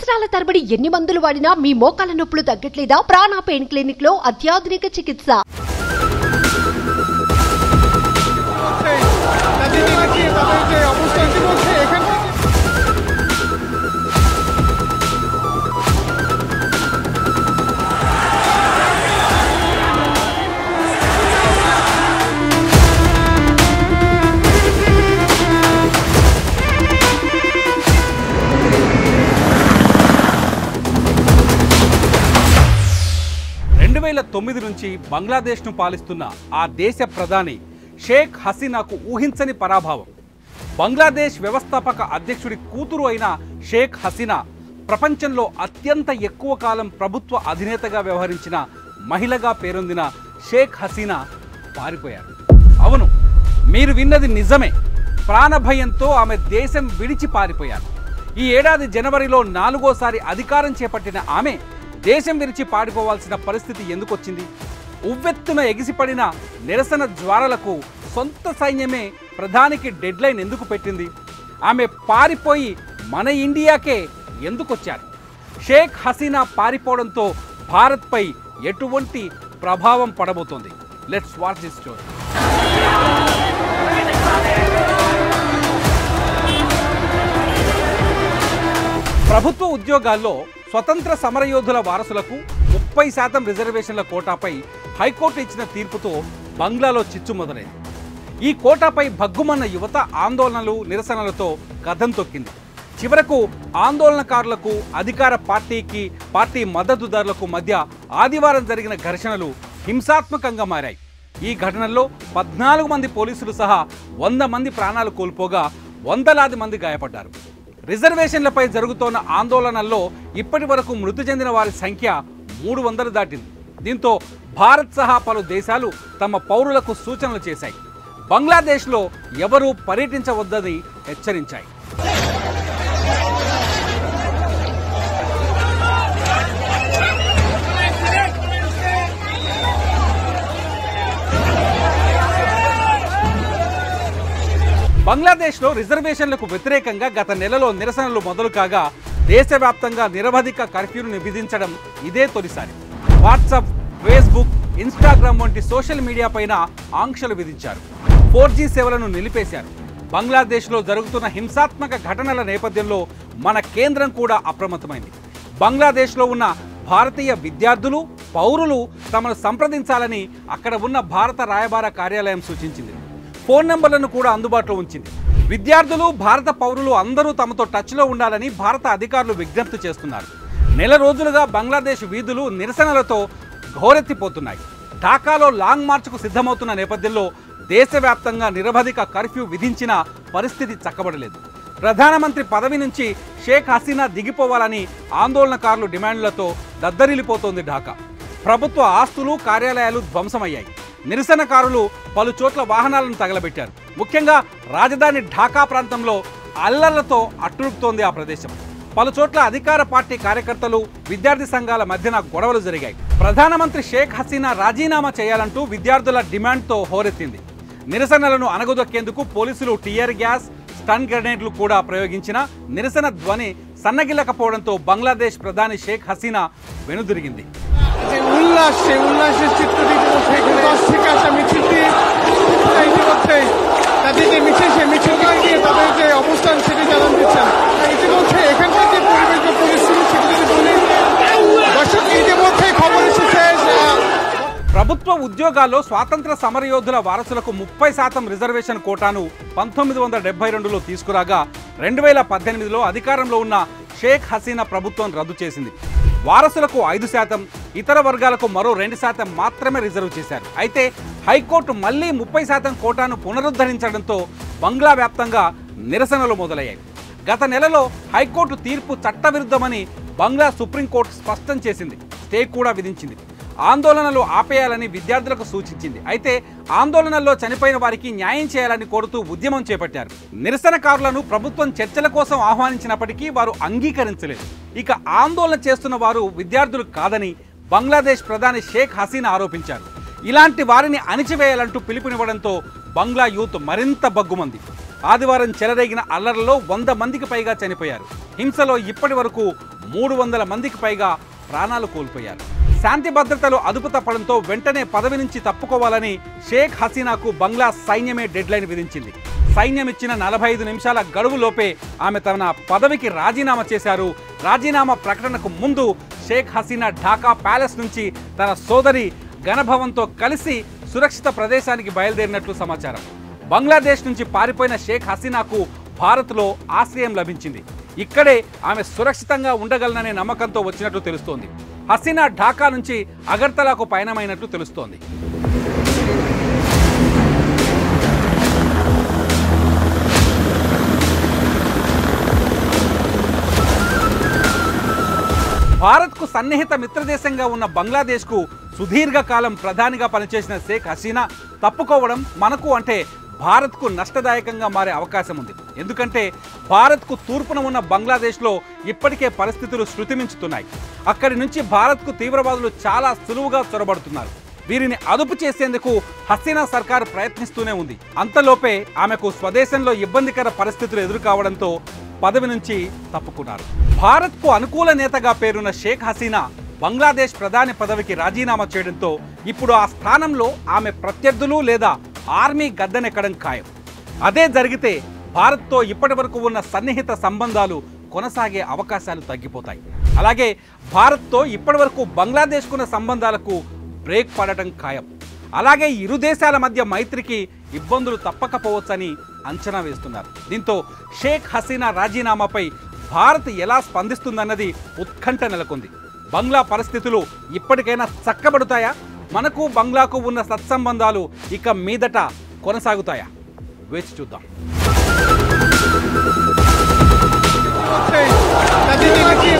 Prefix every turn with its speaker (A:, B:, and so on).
A: సంవత్సరాల తరబడి ఎన్ని మందులు వాడినా మీ మోకాల నొప్పులు తగ్గట్లేదా ప్రాణ పెయిన్ క్లినిక్ లో అత్యాధునిక చికిత్స
B: সেই তাদেরকে নাকি তাদের যে অবস্থানটি বলছে এখান থেকে
C: రెండు వేల తొమ్మిది నుంచి బంగ్లాదేశ్ను పాలిస్తున్న ఆ దేశ ప్రధాని షేక్ హసీనాకు ఊహించని పరాభావం బంగ్లాదేశ్ వ్యవస్థాపక అధ్యక్షుడి కూతురు అయిన షేక్ హసీనా ప్రపంచంలో అత్యంత ఎక్కువ కాలం ప్రభుత్వ అధినేతగా వ్యవహరించిన మహిళగా పేరొందిన షేక్ హసీనా పారిపోయారు అవును మీరు విన్నది నిజమే ప్రాణభయంతో ఆమె దేశం విడిచి పారిపోయారు ఈ ఏడాది జనవరిలో నాలుగోసారి అధికారం చేపట్టిన ఆమె దేశం విడిచి పారిపోవాల్సిన పరిస్థితి ఎందుకొచ్చింది ఉవ్వెత్తున ఎగిసిపడిన నిరసన జ్వాలలకు సొంత సైన్యమే ప్రధానికి డెడ్లైన్ ఎందుకు పెట్టింది ఆమె పారిపోయి మన ఇండియాకే ఎందుకొచ్చారు షేక్ హసీనా పారిపోవడంతో భారత్పై ఎటువంటి ప్రభావం పడబోతోంది లెట్స్ వాచ్ దిస్ స్టోరీ ప్రభుత్వ ఉద్యోగాల్లో స్వతంత్ర సమరయోధుల వారసులకు ముప్పై శాతం రిజర్వేషన్ల కోటాపై హైకోర్టు ఇచ్చిన తీర్పుతో బంగ్లాలో చిచ్చు మొదలైంది ఈ కోటాపై భగ్గుమన్న యువత ఆందోళనలు నిరసనలతో కథం తొక్కింది చివరకు ఆందోళనకారులకు అధికార పార్టీకి పార్టీ మద్దతుదారులకు మధ్య ఆదివారం జరిగిన ఘర్షణలు హింసాత్మకంగా మారాయి ఈ ఘటనల్లో పద్నాలుగు మంది పోలీసులు సహా వంద మంది ప్రాణాలు కోల్పోగా వందలాది మంది గాయపడ్డారు రిజర్వేషన్లపై జరుగుతోన్న ఆందోళనల్లో ఇప్పటి వరకు మృతి చెందిన వారి సంఖ్య మూడు వందలు దాటింది దీంతో భారత్ సహా పలు దేశాలు తమ పౌరులకు సూచనలు చేశాయి బంగ్లాదేశ్లో ఎవరూ పర్యటించవద్దని హెచ్చరించాయి బంగ్లాదేశ్లో రిజర్వేషన్లకు వ్యతిరేకంగా గత నెలలో నిరసనలు మొదలు కాగా దేశవ్యాప్తంగా నిరవధిక కర్ఫ్యూను విధించడం ఇదే తొలిసారి వాట్సాప్ ఫేస్బుక్ ఇన్స్టాగ్రామ్ వంటి సోషల్ మీడియా పైన ఆంక్షలు విధించారు ఫోర్ జీ సేవలను నిలిపేశారు బంగ్లాదేశ్లో జరుగుతున్న హింసాత్మక ఘటనల నేపథ్యంలో మన కేంద్రం కూడా అప్రమత్తమైంది బంగ్లాదేశ్లో ఉన్న భారతీయ విద్యార్థులు పౌరులు తమను సంప్రదించాలని అక్కడ ఉన్న భారత రాయబార కార్యాలయం సూచించింది ఫోన్ నంబర్లను కూడా అందుబాటులో ఉంచింది విద్యార్థులు భారత పౌరులు అందరూ తమతో టచ్లో ఉండాలని భారత అధికారులు విజ్ఞప్తి చేస్తున్నారు నెల రోజులుగా బంగ్లాదేశ్ వీధులు నిరసనలతో ఘోరెత్తిపోతున్నాయి ఢాకాలో లాంగ్ మార్చ్కు సిద్ధమవుతున్న నేపథ్యంలో దేశవ్యాప్తంగా నిరవధిక కర్ఫ్యూ విధించిన పరిస్థితి చక్కబడలేదు ప్రధానమంత్రి పదవి నుంచి షేక్ హసీనా దిగిపోవాలని ఆందోళనకారులు డిమాండ్లతో దద్దరిల్లిపోతోంది ఢాకా ప్రభుత్వ ఆస్తులు కార్యాలయాలు ధ్వంసమయ్యాయి నిరసనకారులు పలు చోట్ల వాహనాలను తగలబెట్టారు ముఖ్యంగా రాజధాని ఢాకా ప్రాంతంలో అల్లర్లతో అట్టుడుపుతోంది ఆ ప్రదేశం పలు చోట్ల అధికార పార్టీ కార్యకర్తలు విద్యార్థి సంఘాల మధ్యన గొడవలు జరిగాయి ప్రధానమంత్రి షేక్ హసీనా రాజీనామా చేయాలంటూ విద్యార్థుల డిమాండ్తో హోరెత్తింది నిరసనలను అణగదొక్కేందుకు పోలీసులు టియర్ గ్యాస్ స్టన్ గ్రెనేడ్లు కూడా ప్రయోగించిన నిరసన ధ్వని సన్నగిల్లకపోవడంతో బంగ్లాదేశ్ ప్రధాని షేక్ హసీనా వెనుదిరిగింది
B: যে উল্লাস সেই উল্লাসের চিত্রটি ইতিমধ্যে এখানে দশ থেকে আসা মিছিলটি ইতিমধ্যে তাদের যে মিছিল সেই মিছিলকে নিয়ে তাদের যে অবস্থান সেটি জানান দিচ্ছেন ইতিমধ্যে এখানকার যে পরিবেশ বা পরিস্থিতি সেটি যদি বলি দর্শক ইতিমধ্যে খবর এসেছে যে, আহ,
C: ప్రభుత్వ ఉద్యోగాల్లో స్వాతంత్ర సమరయోధుల వారసులకు ముప్పై శాతం రిజర్వేషన్ కోటాను పంతొమ్మిది వందల డెబ్బై రెండులో తీసుకురాగా రెండు వేల పద్దెనిమిదిలో అధికారంలో ఉన్న షేక్ హసీనా ప్రభుత్వం రద్దు చేసింది వారసులకు ఐదు శాతం ఇతర వర్గాలకు మరో రెండు శాతం మాత్రమే రిజర్వ్ చేశారు అయితే హైకోర్టు మళ్లీ ముప్పై శాతం కోటాను పునరుద్ధరించడంతో బంగ్లా వ్యాప్తంగా నిరసనలు మొదలయ్యాయి గత నెలలో హైకోర్టు తీర్పు చట్టవిరుద్ధమని బంగ్లా సుప్రీంకోర్టు స్పష్టం చేసింది స్టే కూడా విధించింది ఆందోళనలు ఆపేయాలని విద్యార్థులకు సూచించింది అయితే ఆందోళనల్లో చనిపోయిన వారికి న్యాయం చేయాలని కోరుతూ ఉద్యమం చేపట్టారు నిరసనకారులను ప్రభుత్వం చర్చల కోసం ఆహ్వానించినప్పటికీ వారు అంగీకరించలేదు ఇక ఆందోళన చేస్తున్న వారు విద్యార్థులు కాదని బంగ్లాదేశ్ ప్రధాని షేక్ హసీనా ఆరోపించారు ఇలాంటి వారిని అణిచివేయాలంటూ పిలుపునివ్వడంతో బంగ్లా యూత్ మరింత బగ్గుమంది ఆదివారం చెలరేగిన అల్లర్లలో వంద మందికి పైగా చనిపోయారు హింసలో ఇప్పటి వరకు మూడు వందల మందికి పైగా ప్రాణాలు కోల్పోయారు శాంతి భద్రతలు అదుపు తప్పడంతో వెంటనే పదవి నుంచి తప్పుకోవాలని షేక్ హసీనాకు బంగ్లా సైన్యమే డెడ్లైన్ విధించింది సైన్యం ఇచ్చిన నలభై ఐదు నిమిషాల గడువులోపే ఆమె తన పదవికి రాజీనామా చేశారు రాజీనామా ప్రకటనకు ముందు షేక్ హసీనా ఢాకా ప్యాలెస్ నుంచి తన సోదరి గణభవన్తో కలిసి సురక్షిత ప్రదేశానికి బయలుదేరినట్లు సమాచారం బంగ్లాదేశ్ నుంచి పారిపోయిన షేక్ హసీనాకు భారత్లో ఆశ్రయం లభించింది ఇక్కడే ఆమె సురక్షితంగా ఉండగలననే నమ్మకంతో వచ్చినట్లు తెలుస్తోంది హసీనా ఢాకా నుంచి అగర్తలాకు పయనమైనట్లు తెలుస్తోంది భారత్కు సన్నిహిత మిత్రదేశంగా ఉన్న బంగ్లాదేశ్కు సుదీర్ఘకాలం ప్రధానిగా పనిచేసిన షేక్ హసీనా తప్పుకోవడం మనకు అంటే భారత్కు నష్టదాయకంగా మారే అవకాశం ఉంది ఎందుకంటే భారత్కు తూర్పున ఉన్న బంగ్లాదేశ్లో ఇప్పటికే పరిస్థితులు శృతిమించుతున్నాయి అక్కడి నుంచి భారత్కు తీవ్రవాదులు చాలా సులువుగా చొరబడుతున్నారు వీరిని అదుపు చేసేందుకు హసీనా సర్కార్ ప్రయత్నిస్తూనే ఉంది అంతలోపే ఆమెకు స్వదేశంలో ఇబ్బందికర పరిస్థితులు ఎదురుకావడంతో పదవి నుంచి తప్పుకున్నారు భారత్కు అనుకూల నేతగా పేరున్న షేక్ హసీనా బంగ్లాదేశ్ ప్రధాని పదవికి రాజీనామా చేయడంతో ఇప్పుడు ఆ స్థానంలో ఆమె ప్రత్యర్థులు లేదా ఆర్మీ గద్దెనెక్కడం ఖాయం అదే జరిగితే భారత్తో ఇప్పటి వరకు ఉన్న సన్నిహిత సంబంధాలు కొనసాగే అవకాశాలు తగ్గిపోతాయి అలాగే భారత్తో ఇప్పటి వరకు బంగ్లాదేశ్కున్న సంబంధాలకు బ్రేక్ పడటం ఖాయం అలాగే ఇరు దేశాల మధ్య మైత్రికి ఇబ్బందులు తప్పకపోవచ్చని అంచనా వేస్తున్నారు దీంతో షేక్ హసీనా రాజీనామాపై భారత్ ఎలా స్పందిస్తుందన్నది ఉత్కంఠ నెలకొంది బంగ్లా పరిస్థితులు ఇప్పటికైనా చక్కబడుతాయా మనకు బంగ్లాకు ఉన్న సత్సంబంధాలు ఇక మీదట కొనసాగుతాయా వేచి చూద్దాం
B: হচ্ছে তাদেরকে মিটিয়ে